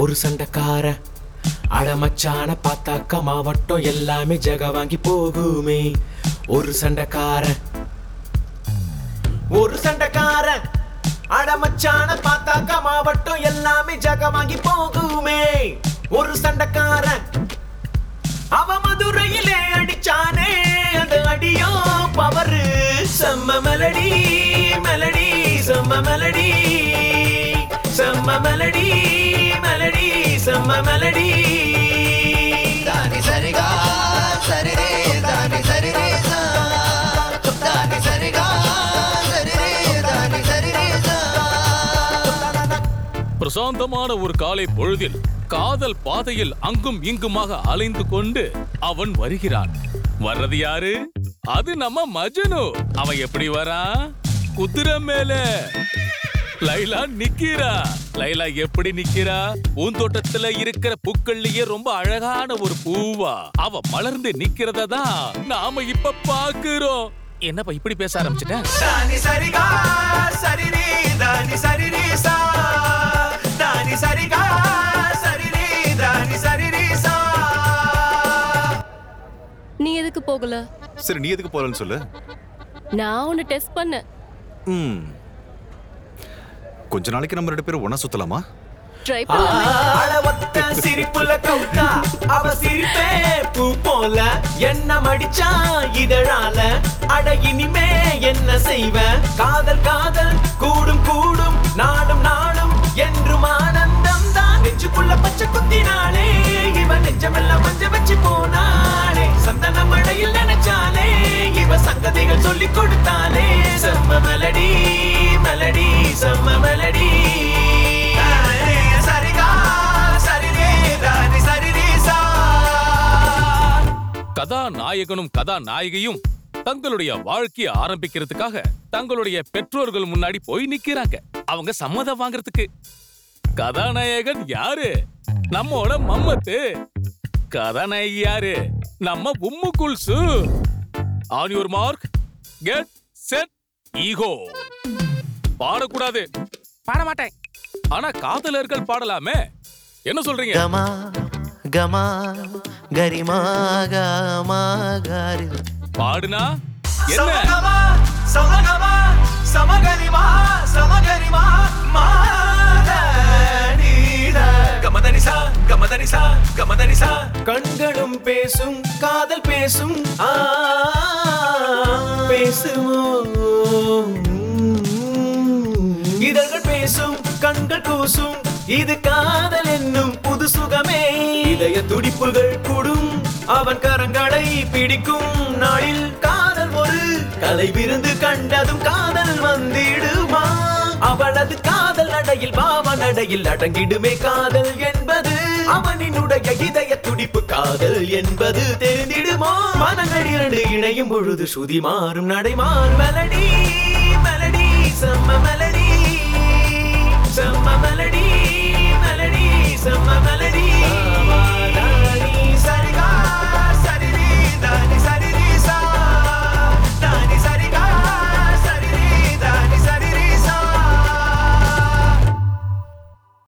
ஒரு சண்டைக்கார அடமச்சான பார்த்தாக்கா மாவட்டம் எல்லாமே ஜக வாங்கி போகுமே ஒரு சண்டைக்கார ஒரு சண்டைக்கார அடமச்சான பார்த்தாக்கா மாவட்டம் எல்லாமே ஜக வாங்கி போகுமே ஒரு சண்டைக்கார அவ மதுரையிலே அடிச்சானே அந்த அடியோ பவரு செம்ம மெலடி மெலடி செம்ம மெலடி செம்ம மெலடி மெலடி செம்ம மெலடி దాని సరిగా సరిరే దాని సరిరే సా దాని సరిగా సరిరే దాని సరిరే సా பிரசாந்தமான ஒரு காலை பொழுதில் காதல் பாதையில் அங்கும் இங்குமாக அலைந்து கொண்டு அவன் வருகிறான் வர்றது யாரு அது நம்ம மஜனு அவன் எப்படி வரான் குதிரை மேல லைலா நிக்கிறா லைலா எப்படி நிக்கிறா பூந்தோட்டத்துல இருக்கிற பூக்கள்லயே ரொம்ப அழகான ஒரு பூவா அவ மலர்ந்து நிக்கிறத தான் நாம இப்ப பாக்குறோம் என்னப்பா இப்படி பேச ஆரம்பிச்சிட்டேன் దాని సరిగా సరిరి దాని సరిరి సా దాని సరిగా సరిరి దాని సరిరి సా நீ எதுக்கு போகல சரி நீ எதுக்கு போறன்னு சொல்லு நான் உன்னை டெஸ்ட் பண்ணேன் ம் கொஞ்ச நாளைக்கு நம்ம ரெண்டு பேரும் ஒண்ணா சுத்தலாமா ட்ரை பண்ணலாமே அளவத்த சிரிப்புல கவுத்தா அவ சிரிப்பே பூ போல என்ன மடிச்சா இதழால அட இனிமே என்ன செய்வ காதல் காதல் கூடும் கூடும் நாடும் நாடும் என்றும் ஆனந்தம் தான் நெஞ்சுக்குள்ள பச்சை குத்தினாலே இவ நெஞ்சமெல்லாம் மஞ்ச வச்சு போனாலே சந்தன மழையில் நினைச்சாலே இவ சங்கதிகள் சொல்லி கொடுத்தாலே செம்ம மெலடி மெலடி செம்ம மெலடி சரிகா சரிரே தானி சரிரே சா கதாநாயகனும் கதாநாயகியும் தங்களுடைய வாழ்க்கைய ஆரம்பிக்கிறதுக்காக தங்களுடைய பெற்றோர்கள் முன்னாடி போய் நிக்கிறாங்க அவங்க சம்மதம் வாங்குறதுக்கு கதாநாயகன் யாரு நம்மோட மம்மத்து கதாநாயகி யாரு நம்ம உம்மு குல்சு on your mark get set ego பாடக்கூடாது பாட மாட்டேன் ஆனா காதலர்கள் பாடலாமே என்ன சொல்றீங்க గమా గమా గరిమా గమా గారి பாடுனா என்ன சமகமா சமகமா சமகரிமா சமகரிமா மாதனிதா கமதனிசா கமதனிசா கமதனிசா கண்களும் பேசும் காதல் பேசும் ஆ பேசுமோ இதழ்கள் பேசும் கண்கள் கூசும் இது காதல் என்னும் புது சுகமே இதய துடிப்புகள் கூடும் அவன் கரங்களை பிடிக்கும் நாளில் காதல் ஒரு கலை விருந்து கண்டதும் காதல் வந்திடுமா அவளது காதல் நடையில் பாவ நடையில் அடங்கிடுமே காதல் என்பது அவனினுடைய இதய துடிப்பு காதல் என்பது தெரிந்திடுமோ மனங்கள் இரண்டு இணையும் பொழுது சுதி மாறும் நடை மாறும் மெலடி மெலடி செம்ம மெலடி